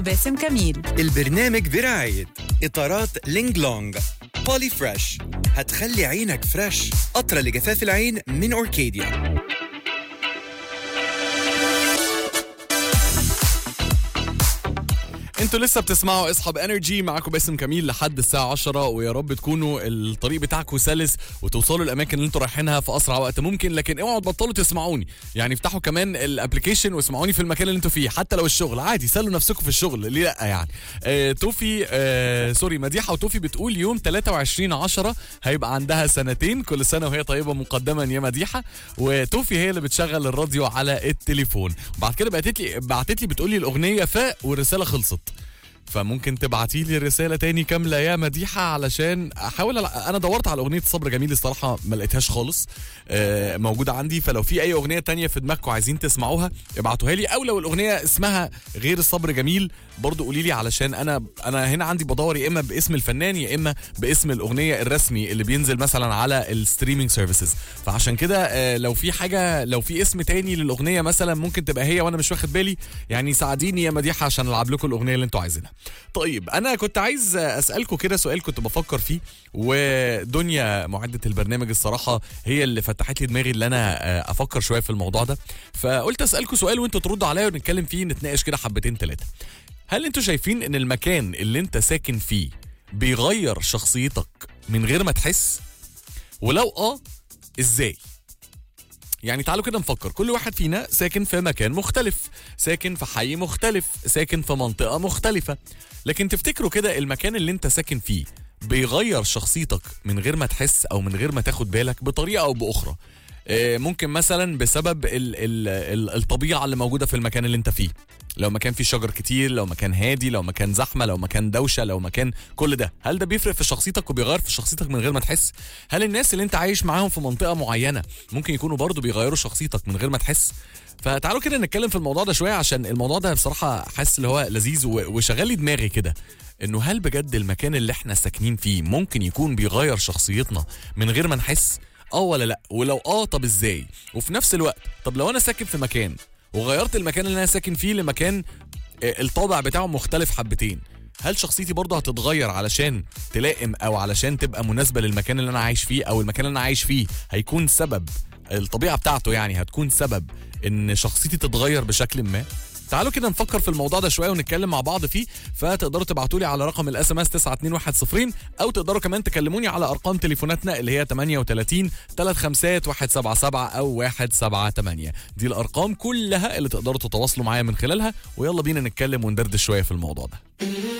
باسم كميل البرنامج برعاية إطارات لينج لونج بولي فريش هتخلي عينك فريش قطرة لجفاف العين من أوركيديا انتوا لسه بتسمعوا اصحاب انرجي معاكم باسم كميل لحد الساعه 10 ويا رب تكونوا الطريق بتاعكم سلس وتوصلوا الاماكن اللي انتوا رايحينها في اسرع وقت ممكن لكن اوعوا تبطلوا تسمعوني يعني افتحوا كمان الابلكيشن واسمعوني في المكان اللي انتوا فيه حتى لو الشغل عادي سلوا نفسكم في الشغل ليه لا يعني آه توفي آه سوري مديحه وتوفي بتقول يوم 23 10 هيبقى عندها سنتين كل سنه وهي طيبه مقدما يا مديحه وتوفي هي اللي بتشغل الراديو على التليفون وبعد كده بعتت لي بعتت لي بتقول لي الاغنيه فاق والرساله خلصت فممكن تبعتي لي رساله تاني كامله يا مديحه علشان احاول ألع- انا دورت على اغنيه صبر جميل الصراحه ما لقيتهاش خالص آه، موجوده عندي فلو في اي اغنيه تانية في دماغكم عايزين تسمعوها ابعتوها لي او لو الاغنيه اسمها غير الصبر جميل برضو قولي لي علشان انا انا هنا عندي بدور يا اما باسم الفنان يا اما باسم الاغنيه الرسمي اللي بينزل مثلا على الستريمينج سيرفيسز فعشان كده آه، لو في حاجه لو في اسم تاني للاغنيه مثلا ممكن تبقى هي وانا مش واخد بالي يعني ساعديني يا مديحه عشان العب لكم الاغنيه اللي انتوا عايزينها طيب انا كنت عايز اسالكم كده سؤال كنت بفكر فيه ودنيا معده البرنامج الصراحه هي اللي فتحت لي دماغي اللي انا آه، افكر شويه في الموضوع ده فقلت اسالكم سؤال وانتوا تردوا عليا ونتكلم فيه نتناقش كده حبتين ثلاثه هل انتوا شايفين ان المكان اللي انت ساكن فيه بيغير شخصيتك من غير ما تحس ولو اه ازاي يعني تعالوا كده نفكر كل واحد فينا ساكن في مكان مختلف ساكن في حي مختلف ساكن في منطقة مختلفة لكن تفتكروا كده المكان اللي انت ساكن فيه بيغير شخصيتك من غير ما تحس او من غير ما تاخد بالك بطريقة او باخرى آه، ممكن مثلا بسبب ال ال ال الطبيعة اللي موجودة في المكان اللي انت فيه لو مكان فيه شجر كتير لو مكان هادي لو مكان زحمة لو مكان دوشة لو مكان كل ده هل ده بيفرق في شخصيتك وبيغير في شخصيتك من غير ما تحس هل الناس اللي انت عايش معاهم في منطقة معينة ممكن يكونوا برضو بيغيروا شخصيتك من غير ما تحس فتعالوا كده نتكلم في الموضوع ده شوية عشان الموضوع ده بصراحة حاسس اللي هو لذيذ و- وشغال لي دماغي كده انه هل بجد المكان اللي احنا ساكنين فيه ممكن يكون بيغير شخصيتنا من غير ما نحس اه ولا لا ولو اه طب ازاي وفي نفس الوقت طب لو انا ساكن في مكان وغيرت المكان اللي انا ساكن فيه لمكان آه، الطابع بتاعه مختلف حبتين هل شخصيتي برضه هتتغير علشان تلائم او علشان تبقى مناسبه للمكان اللي انا عايش فيه او المكان اللي انا عايش فيه هيكون سبب الطبيعه بتاعته يعني هتكون سبب ان شخصيتي تتغير بشكل ما تعالوا كده نفكر في الموضوع ده شويه ونتكلم مع بعض فيه فتقدروا تبعتوا لي على رقم الاس ام اس 92110 او تقدروا كمان تكلموني على ارقام تليفوناتنا اللي هي 38 35 177 او 178 دي الارقام كلها اللي تقدروا تتواصلوا معايا من خلالها ويلا بينا نتكلم وندردش شويه في الموضوع ده